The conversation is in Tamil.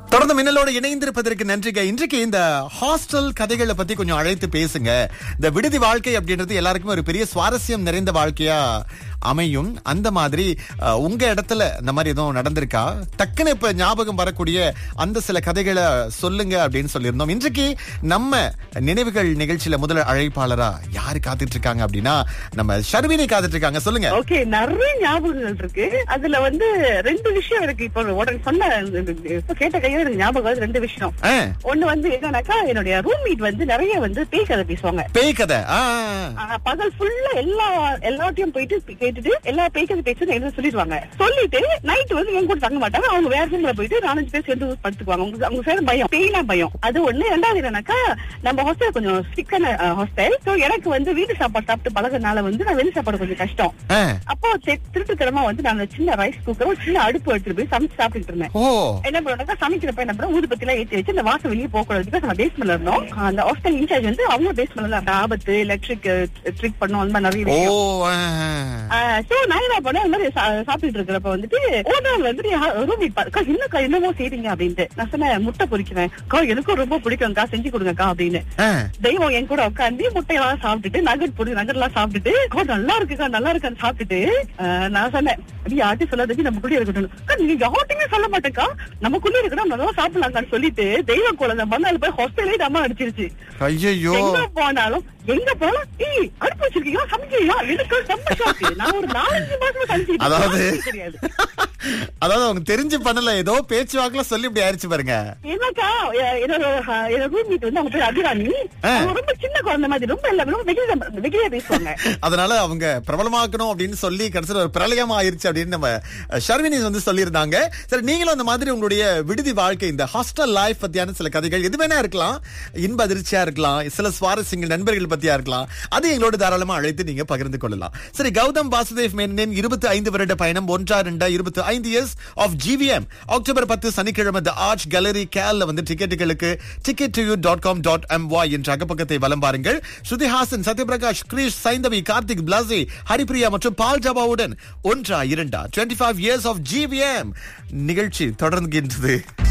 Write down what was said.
தொடர்ந்து மின்னலோடு இணைந்திருப்பதற்கு நன்றிங்க இன்றைக்கு இந்த ஹாஸ்டல் கதைகளை பத்தி கொஞ்சம் அழைத்து பேசுங்க இந்த விடுதி வாழ்க்கை அப்படின்றது எல்லாருக்குமே ஒரு பெரிய சுவாரஸ்யம் நிறைந்த வாழ்க்கையா அமையும் அந்த மாதிரி அஹ், உங்க இடத்துல இந்த மாதிரி எதுவும் நடந்திருக்கா டக்குன்னு இப்ப ஞாபகம் வரக்கூடிய அந்த சில கதைகளை சொல்லுங்க அப்படின்னு சொல்லியிருந்தோம் இன்றைக்கு நம்ம நினைவுகள் நிகழ்ச்சியில முதல் அழைப்பாளரா யாரு காத்துட்டு இருக்காங்க அப்படின்னா நம்ம ஷர்வினி காத்துட்டு இருக்காங்க சொல்லுங்க ஓகே நிறைய ஞாபகங்கள் இருக்கு அதுல வந்து ரெண்டு விஷயம் இருக்கு இப்போ உடனே சொன்ன இப்ப கேட்ட கையில எனக்கு ஞாபகம் வருது ரெண்டு விஷயம் ஆ, ஒண்ணு வந்து என்னன்னாக்கா என்னுடைய ரூம்மேட் வந்து நிறைய வந்து பேய் கதை பேசுவாங்க பேய் கதை ஆ, ஆஹ் பகல் ஃபுல்லா எல்லா எல்லாத்தையும் போயிட்டு கேட்டுட்டு எல்லா பேய் கதை பேசுறது என்ன சொல்லிடுவாங்க சொல்லிட்டு நைட் வந்து என் கூட தங்க மாட்டாங்க அவங்க வேற ரூம்ல போயிட்டு நாலஞ்சு பேர் சேர்ந்து படுத்துக்குவாங்க அவங்க அவங்க சேர பயம் பேய்னா பயம் அது ஒண்ணு ரெண்டாவது என்னன்னாக்கா நம்ம ஹாஸ்டல் கொஞ்சம் ஸ்ட்ரிக்டான ஹாஸ்டல் சோ எனக்கு வந்து வீட்டு சாப்பாடு சாப்பிட்டு பழகுறதுனால வந்து நான் வெளி சாப்பாடு கொஞ்சம் கஷ்டம் ஆ. அப்போ தெ- திருட்டுத்தனமா வந்து நான் அந்த சின்ன ரைஸ் குக்கர் ஒரு சின்ன அடுப்பு எடுத்துட்டு போய் சமைச்சு சாப்பிட்டுட்டு இருந்தேன் ஓ என்ன பண்ணுவாங்க சமைக்கிறப்ப என்ன பண்ண ஊதுபத்தி எல்லாம் ஏத்தி வச்சு அந்த வாசம் வெளியே போக கூடாது நம்ம பேஸ்மெண்ட்ல இருந்தோம் அந்த ஹாஸ்டல் இன்சார்ஜ் வந்து அவங்க பேஸ்மெண்ட்ல அந்த ஆபத்து எலக்ட்ரிக் ட்ரிக் பண்ணோம் அந்த மாதிரி நிறைய ஓ விஷயம் ஆ. சோ நான் என்ன பண்ணேன் இந்த மாதிரி சா- சாப்பிட்டுட்டு இருக்கிறப்ப வந்துட்டு ஓனர் வந்து ரூம்மேட் அக்கா என்னக்கா என்னமோ செய்றீங்க அப்படின்ட்டு நான் சொன்னேன் முட்டை பொரிக்கிறேன் அக்கா எனக்கும் ரொம்ப பிடிக்கும்க்கா செஞ்சு கொடுங்கக்கா அப்படின்னு ஆ. தெய்வம் என் கூட உட்காந்து முட்டையெல்லாம் சாப்பிட்டுட்டு நகட் போடு நகட் எல்லாம் சாப்பிட்டுட்டு "அக்கா, நல்லா இருக்குக்கா நல்லா இருக்கான்னு சாப்பிட்டுட்டு ஆஹ், நான் சொன்னேன் அப்படி யார்ட்டும் சொல்லாதது நம்ம கூட இருக்கட்டும் அக்கா, நீங்க யார்ட்டையுமே சொல்ல மாட்டேக்கா நமக்குள்ள இருக்கணும் நல்லா சாப்பிடலாம்னு சொல்லிட்டு தெய்வ குழந்தை மறுநாள் போய் ஹாஸ்டலே அம்மா அடிச்சிருச்சு ஐயோ எங்க போனாலும் எங்க போனாலும் ஏய் அடுப்பு வச்சிருக்கீங்களா சமைக்கிறீங்களா எனக்கு செம்ம shock. நான் ஒரு நாலஞ்சு மாசமா சமைச்சிட்டு அதாவது இருக்கேன். தெரியாது அதாவது அவங்க தெரிஞ்சு பண்ணல ஏதோ பேச்சுவாக்குல சொல்லி இப்படி ஆயிடுச்சு பாருங்க என்னக்கா எ- என்னோட அஹ், என்னோட ரூம்மேட் வந்து அவங்க பேர் அபிராமி ஆ. அவங்க ரொம்ப சின்ன குழந்தை மாதிரி ரொம்ப எல்லாமே ரொம்ப வெகுளியா வெகுளியா பேசுவாங்க அதனால அவங்க பிரபலமாக்கணும் அப்படின்னு சொல்லி கடைசியில் ஒரு பிரளயமா ஆயிருச்சு அப்படின்னு நம்ம அஹ், ஷர்வினி வந்து சொல்லியிருந்தாங்க சரி நீங்களும் அந்த மாதிரி உங்களுடைய விடுதி வாழ்க்கை இந்த ஹாஸ்டல் லைஃப் பத்தியான சில கதைகள் எது வேணா இருக்கலாம் இன்ப அதிர்ச்சியா இருக்கலாம் சில சுவாரஸ்யங்கள் நண்பர்கள் பத்தியா இருக்கலாம் அது எங்களோட தாராளமா அழைத்து நீங்க பகிர்ந்து கொள்ளலாம் சரி கௌதம் வாசுதேவ் மேனனின் இருபத்தி ஐந்து வருட பயணம் ஒன்றா ரெண்டா இருபத்தி ஐந்து இயர்ஸ் ஆஃப் ஜிவிஎம் அக்டோபர் பத்து சனிக்கிழமை த ஆர்ச் கேலரி கேல்ல வந்து டிக்கெட்டுகளுக்கு ticket to you dot com dot M Y என்ற அகப்பக்கத்தை வலம் பாருங்கள் ஸ்ருதிஹாசன் சத்யபிரகாஷ் கிரீஷ் சைந்தவி கார்த்திக் பிளாசி ஹரிப்ரியா மற்றும் பால் ஜபாவுடன் ஒன்றா இரண்டா twenty five years of GVM நிகழ்ச்சி தொடர்கின்றது